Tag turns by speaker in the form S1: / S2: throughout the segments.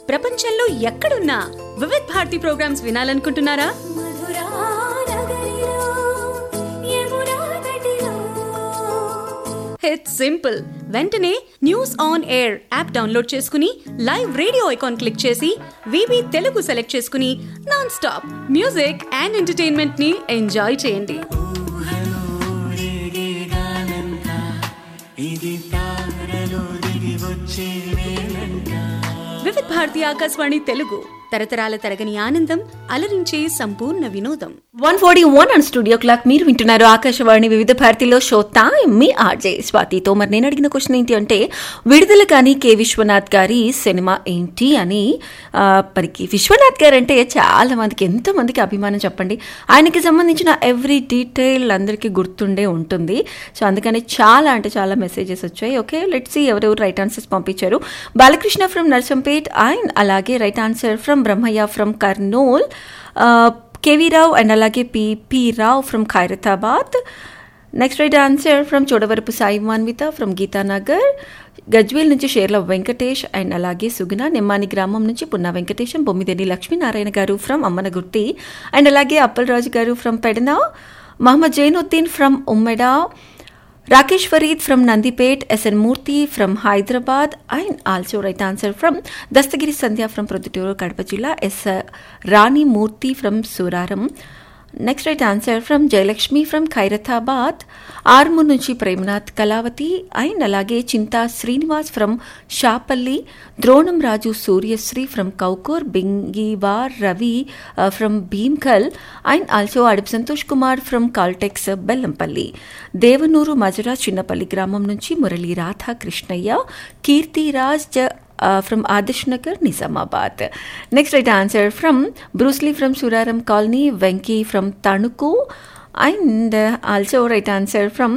S1: ప్రపంచంలో ఎక్కడున్నా వివిధ్ భారతి ప్రోగ్రామ్స్ వినాలనుకుంటున్నారా ఇట్స్ సింపుల్ వెంటనే news on air app download చేసుకుని లైవ్ రేడియో ఐకాన్ క్లిక్ చేసి వివి తెలుగు సెలెక్ట్ చేసుకుని non stop music and entertainment ని ఎంజాయ్ చేయండి వివిధ్ భారతి ఆకాశవాణి తెలుగు తరతరాల తరగని ఆనందం అలరించే సంపూర్ణ వినోదం
S2: one forty one and studio clock మీరు వింటున్నారు ఆకాశవాణి వివిధ భారతిలో షో టైం మీ ఆర్జే స్వాతితో మరి నేను అడిగిన క్వశ్చన్ ఏంటి అంటే విడుదల కానీ కె విశ్వనాథ్ గారి సినిమా ఏంటి అని ఆ, మరికి విశ్వనాథ్ గారు అంటే చాలా మందికి ఎంతో మందికి అభిమానం చెప్పండి ఆయనకి సంబంధించిన ఎవ్రీ డీటెయిల్ అందరికీ గుర్తుండే ఉంటుంది సో అందుకని చాలా అంటే చాలా మెసేజెస్ వచ్చాయి ఓకే లెట్స్ సి ఎవరెవరు రైట్ ఆన్సర్స్ పంపించారు బాలకృష్ణ ఫ్రమ్ నర్సంపేట్ అండ్ అలాగే right answer from Brahmaiah from Kurnool K V Rao and అలాగే P P Rao from Khairatabad next right answer from Chodavarapu Sai Manvitha from Geetanagar Gajwel నుంచి షేర్ల వెంకటేష్ అండ్ అలాగే సుగుణ నిమ్మాని గ్రామం నుంచి పున్నా వెంకటేశం బొమ్మిదేని లక్ష్మీనారాయణ గారు ఫ్రమ్ అమ్మనగుర్తి అండ్ అలాగే అప్పలరాజు గారు from Pedana Mohammed Jainuddin from Ummeda Rakesh Farid from Nandipet S N Murthy from Hyderabad and also right answer from Dastagiri Sandhya from Proddatur Kadapa జిల్లా S Rani Murthy from Suraram next right answer from Jayalakshmi from Khairatabad Armoor నుంచి ప్రేమనాథ్ కళావతి అండ్ అలాగే Chinta Srinivas from Shapalli Dronam Raju Suryasri from Kaukur Bingiwar Ravi from Bheemgal and also Adupu Santosh Kumar from Caltex Bellampalli Devanur మజరా Chinnapalli గ్రామం నుంచి మురళీ రాధా కృష్ణయ్య కీర్తిరాజ్ జ from Adarsh Nagar Nizamabad next right answer from Bruce Lee from Suraram colony Venky from Tanuku and also right answer from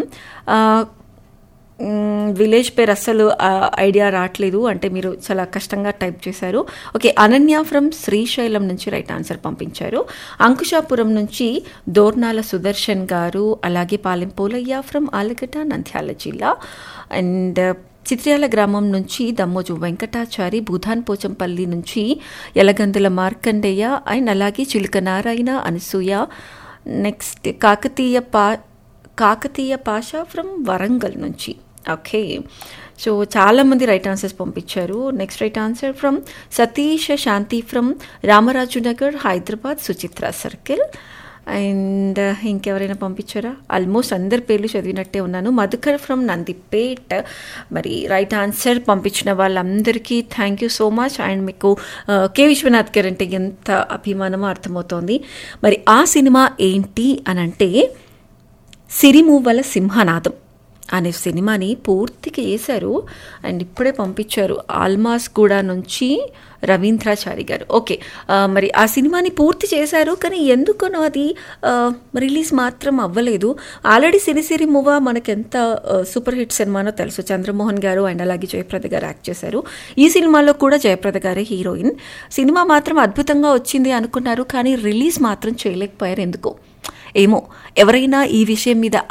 S2: village పేరు అస్సలు idea రావట్లేదు అంటే మీరు చాలా కష్టంగా టైప్ చేశారు ఓకే అనన్య ఫ్రమ్ శ్రీశైలం నుంచి రైట్ ఆన్సర్ పంపించారు అంకుశాపురం నుంచి దోర్నాల సుదర్శన్ గారు అలాగే పాలెం పోలయ్య ఫ్రమ్ ఆలగడ్డ నంద్యాల జిల్లా అండ్ చిత్ర్యాల గ్రామం నుంచి దమ్మోజు వెంకటాచారి భూధాన్ పోచంపల్లి నుంచి యలగందుల మార్కండేయ అండ్ అలాగే చిలుక నారాయణ అనసూయ నెక్స్ట్ కాకతీయ పా కాకతీయ పాష ఫ్రమ్ వరంగల్ నుంచి ఓకే సో చాలామంది రైట్ ఆన్సర్స్ పంపించారు next right answer from Satish Shanti from Ramaraju Nagar Hyderabad Suchitra circle and ఇంకెవరైనా పంపించారా ఆల్మోస్ట్ అందరి పేర్లు చదివినట్టే ఉన్నాను మధుకర్ ఫ్రమ్ నందిపేట్ మరి రైట్ ఆన్సర్ పంపించిన వాళ్ళందరికీ thank you so much and మీకు ఆ, కె విశ్వనాథ్ గారు అంటే ఎంత అభిమానమో అర్థమవుతోంది మరి ఆ సినిమా ఏంటి అని అంటే సిరిమూవల సింహనాదం అనే సినిమాని పూర్తిగా వేశారు అండ్ ఇప్పుడే పంపించారు ఆల్మాస్ కూడా నుంచి రవీంద్రాచారి గారు ఓకే ఆ, మరి ఆ సినిమాని పూర్తి చేశారు కానీ ఎందుకనో అది ఆ, రిలీజ్ మాత్రం అవ్వలేదు ఆల్రెడీ సిరిసిరి మూవ మనకెంత ఆ, సూపర్ హిట్ సినిమానో తెలుసు చంద్రమోహన్ గారు అండ్ అలాగే జయప్రద గారు యాక్ట్ చేశారు ఈ సినిమాలో కూడా జయప్రద గారే హీరోయిన్ సినిమా మాత్రం అద్భుతంగా వచ్చింది అనుకున్నారు కానీ రిలీజ్ మాత్రం చేయలేకపోయారు ఎందుకో ఏమో ఎవరైనా ఈ విషయం మీద